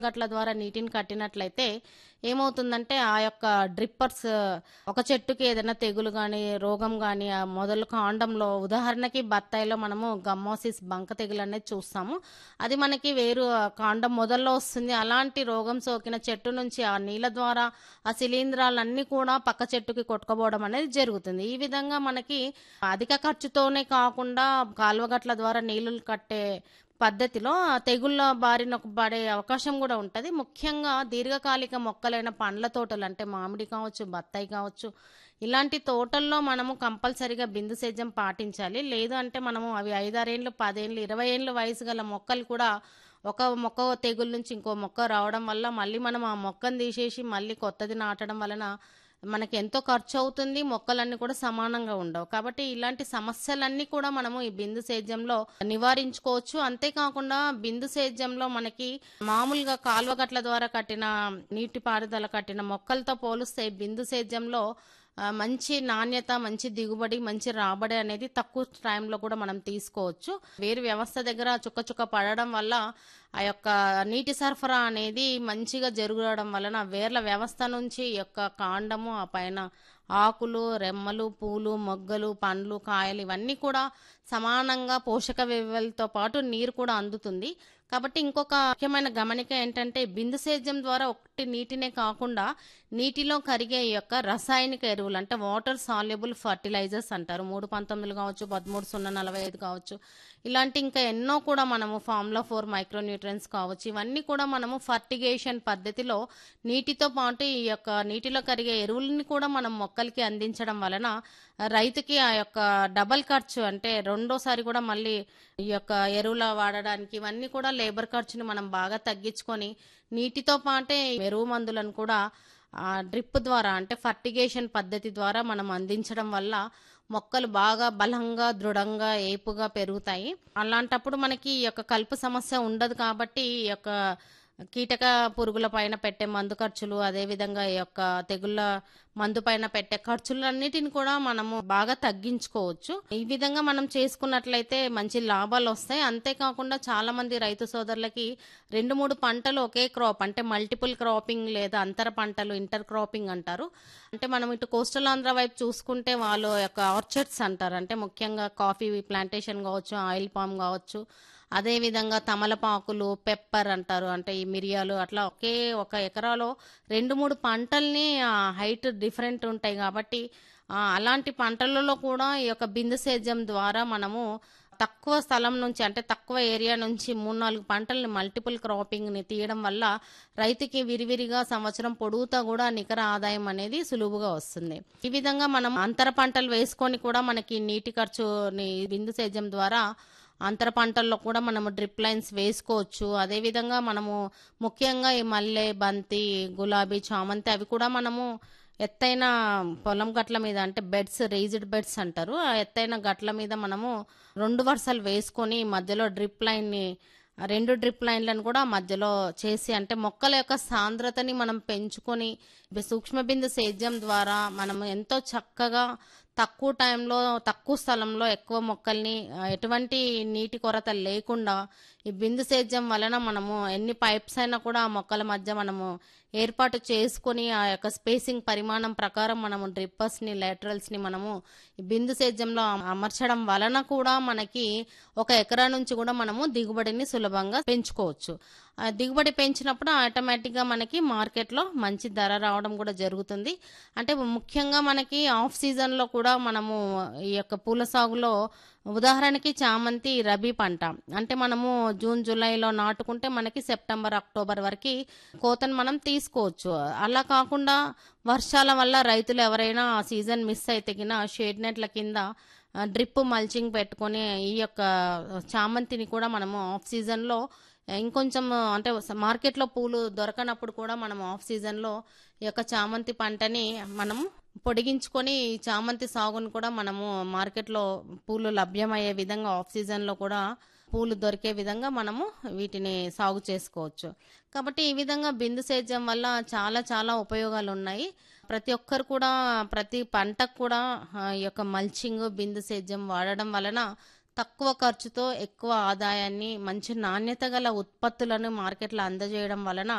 గట్ల ద్వారా నీటిని కట్టినట్లయితే ఏమవుతుందంటే ఆ యొక్క డ్రిప్పర్స్ ఒక చెట్టుకి ఏదైనా తెగులు కానీ రోగం కానీ ఆ మొదలు కాండంలో ఉదాహరణకి బత్తాయిలో మనము గమ్మోసిస్ బంక తెగులు అనేది చూస్తాము అది మనకి వేరు ఆ కాండం మొదల్లో వస్తుంది అలాంటి రోగం సోకిన చెట్టు నుంచి ఆ నీళ్ళ ద్వారా ఆ శిలీంధ్రాలన్నీ కూడా పక్క చెట్టుకి కొట్టుకోపోవడం అనేది జరుగుతుంది ఈ విధంగా మనకి అధిక ఖర్చుతోనే కాకుండా కాలువగట్ల ద్వారా నీళ్లు కట్టే పద్ధతిలో ఆ తెగుళ్ళ బారిన పడే అవకాశం కూడా ఉంటుంది ముఖ్యంగా దీర్ఘకాలిక మొక్కలైన పండ్ల తోటలు అంటే మామిడి కావచ్చు బత్తాయి కావచ్చు ఇలాంటి తోటల్లో మనము కంపల్సరిగా బిందు సేద్యం పాటించాలి లేదు అంటే మనము అవి ఐదారేళ్ళు పదేళ్ళు ఇరవై ఏళ్ళు వయసు గల మొక్కలు కూడా ఒక మొక్క తెగుల నుంచి ఇంకో మొక్క రావడం వల్ల మళ్ళీ మనం ఆ మొక్కను తీసేసి మళ్ళీ కొత్తది నాటడం వలన మనకి ఎంతో ఖర్చు అవుతుంది మొక్కలన్నీ కూడా సమానంగా ఉండవు కాబట్టి ఇలాంటి సమస్యలన్నీ కూడా మనము ఈ బిందు సేద్యంలో నివారించుకోవచ్చు అంతేకాకుండా బిందు సేద్యంలో మనకి మామూలుగా కాలువగట్ల ద్వారా కట్టిన నీటిపారుదల కట్టిన మొక్కలతో పోలిస్తే బిందు సేద్యంలో ఆ, మంచి నాణ్యత మంచి దిగుబడి మంచి రాబడి అనేది తక్కువ టైంలో కూడా మనం తీసుకోవచ్చు వేరు వ్యవస్థ దగ్గర చుక్క చుక్క పడడం వల్ల ఆ యొక్క నీటి సరఫరా అనేది మంచిగా జరగడం వలన వేర్ల వ్యవస్థ నుంచి ఈ యొక్క కాండము ఆ పైన ఆకులు రెమ్మలు పూలు మొగ్గలు పండ్లు కాయలు ఇవన్నీ కూడా సమానంగా పోషక విలువలతో పాటు నీరు కూడా అందుతుంది కాబట్టి ఇంకొక ముఖ్యమైన గమనిక ఏంటంటే బిందు సేద్యం ద్వారా ఒకటి నీటినే కాకుండా నీటిలో కరిగే ఈ యొక్క రసాయనిక ఎరువులు అంటే వాటర్ సాల్యుబుల్ ఫర్టిలైజర్స్ అంటారు మూడు పంతొమ్మిది కావచ్చు పదమూడు సున్నా నలభై ఐదు కావచ్చు ఇలాంటి ఇంకా ఎన్నో కూడా మనము ఫార్ములా ఫోర్ మైక్రోన్యూట్రియన్స్ కావచ్చు ఇవన్నీ కూడా మనము ఫర్టిగేషన్ పద్ధతిలో నీటితో పాటు ఈ యొక్క నీటిలో కరిగే ఎరువులని కూడా మనం మొక్కలకి అందించడం వలన రైతుకి ఆ యొక్క డబల్ ఖర్చు అంటే రెండోసారి కూడా మళ్ళీ ఈ యొక్క ఎరువుల వాడడానికి ఇవన్నీ కూడా లేబర్ ఖర్చుని మనం బాగా తగ్గించుకొని నీటితో పాటే ఎరువు మందులను కూడా ఆ డ్రిప్ ద్వారా అంటే ఫర్టిగేషన్ పద్ధతి ద్వారా మనం అందించడం వల్ల మొక్కలు బాగా బలంగా దృఢంగా ఏపుగా పెరుగుతాయి అలాంటప్పుడు మనకి ఈ యొక్క కలుపు సమస్య ఉండదు కాబట్టి ఈ యొక్క కీటక పురుగుల పైన పెట్టే మందు ఖర్చులు అదేవిధంగా ఈ యొక్క తెగుళ్ళ మందు పైన పెట్టే ఖర్చులన్నిటిని కూడా మనము బాగా తగ్గించుకోవచ్చు ఈ విధంగా మనం చేసుకున్నట్లయితే మంచి లాభాలు వస్తాయి అంతేకాకుండా చాలా మంది రైతు సోదరులకి రెండు మూడు పంటలు ఒకే క్రాప్ అంటే మల్టిపుల్ క్రాపింగ్ లేదా అంతర పంటలు ఇంటర్ క్రాపింగ్ అంటారు అంటే మనం ఇటు కోస్టల్ ఆంధ్ర వైపు చూసుకుంటే వాళ్ళు యొక్క ఆర్చర్డ్స్ అంటారు అంటే ముఖ్యంగా కాఫీ ప్లాంటేషన్ కావచ్చు ఆయిల్ పామ్ కావచ్చు అదే విధంగా తమలపాకులు పెప్పర్ అంటారు అంటే ఈ మిరియాలు అట్లా ఒకే ఒక ఎకరాలో రెండు మూడు పంటల్ని హైట్ డిఫరెంట్ ఉంటాయి కాబట్టి ఆ, అలాంటి పంటలలో కూడా ఈ యొక్క బిందు సేద్యం ద్వారా మనము తక్కువ స్థలం నుంచి అంటే తక్కువ ఏరియా నుంచి మూడు నాలుగు పంటల్ని మల్టిపుల్ క్రాపింగ్ని తీయడం వల్ల రైతుకి విరివిరిగా సంవత్సరం పొడుగుతా కూడా నికర ఆదాయం అనేది సులువుగా వస్తుంది ఈ విధంగా మనం అంతర పంటలు వేసుకొని కూడా మనకి నీటి ఖర్చుని బిందు సేద్యం ద్వారా అంతర పంటల్లో కూడా మనము డ్రిప్ లైన్స్ వేసుకోవచ్చు అదేవిధంగా మనము ముఖ్యంగా ఈ మల్లె బంతి గులాబీ చామంతి అవి కూడా మనము ఎత్తైన పొలం గట్ల మీద అంటే బెడ్స్ రేజ్డ్ బెడ్స్ అంటారు ఆ ఎత్తైన గట్ల మీద మనము రెండు వరుసలు వేసుకొని మధ్యలో డ్రిప్ లైన్ని ఆ రెండు డ్రిప్ లైన్లను కూడా మధ్యలో చేసి అంటే మొక్కల యొక్క సాంద్రతని మనం పెంచుకొని సూక్ష్మ బిందు సేద్యం ద్వారా మనం ఎంతో చక్కగా తక్కువ టైంలో తక్కువ స్థలంలో ఎక్కువ మొక్కల్ని ఆ, ఎటువంటి నీటి కొరత లేకుండా ఈ బిందు సేద్యం వలన మనము ఎన్ని పైప్స్ అయినా కూడా ఆ మొక్కల మధ్య మనము ఏర్పాటు చేసుకొని ఆ యొక్క స్పేసింగ్ పరిమాణం ప్రకారం మనము డ్రిప్పర్స్ ని laterals ని మనము ఈ బిందు సేద్యంలో అమ- అమర్చడం వలన కూడా మనకి ఒక ఎకరా నుంచి కూడా మనము దిగుబడిని సులభంగా పెంచుకోవచ్చు ఆ దిగుబడి పెంచినప్పుడు ఆటోమేటిక్ గా మనకి మార్కెట్ లో మంచి ధర రావడం కూడా జరుగుతుంది అంటే ముఖ్యంగా మనకి ఆఫ్ సీజన్ లో కూడా మనము ఈ యొక్క పూల సాగులో ఉదాహరణకి చామంతి రబీ పంట అంటే మనము జూన్ జూలైలో నాటుకుంటే మనకి సెప్టెంబర్ అక్టోబర్ వరకు కోతను మనం తీసుకోవచ్చు అలా కాకుండా వర్షాల వల్ల రైతులు ఎవరైనా ఆ సీజన్ మిస్ అయితే గిన షేడ్ నెట్ల కింద డ్రిప్ మల్చింగ్ పెట్టుకొని ఈ యొక్క చామంతిని కూడా మనము ఆఫ్ సీజన్లో ఇంకొంచెం అంటే మార్కెట్లో పూలు దొరకనప్పుడు కూడా మనం ఆఫ్ సీజన్లో ఈ యొక్క చామంతి పంటని మనము పొడిగించుకొని ఈ చామంతి సాగును కూడా మనము మార్కెట్లో పూలు లభ్యమయ్యే విధంగా ఆఫ్ సీజన్లో కూడా పూలు దొరికే విధంగా మనము వీటిని సాగు చేసుకోవచ్చు కాబట్టి ఈ విధంగా బిందు సేద్యం వల్ల చాలా చాలా ఉపయోగాలు ఉన్నాయి ప్రతి ఒక్కరు కూడా ప్రతి పంటకు కూడా ఆ, ఈ యొక్క మల్చింగ్ బిందు సేద్యం వాడడం వలన తక్కువ ఖర్చుతో ఎక్కువ ఆదాయాన్ని మంచి నాణ్యత గల ఉత్పత్తులను మార్కెట్లో అందజేయడం వలన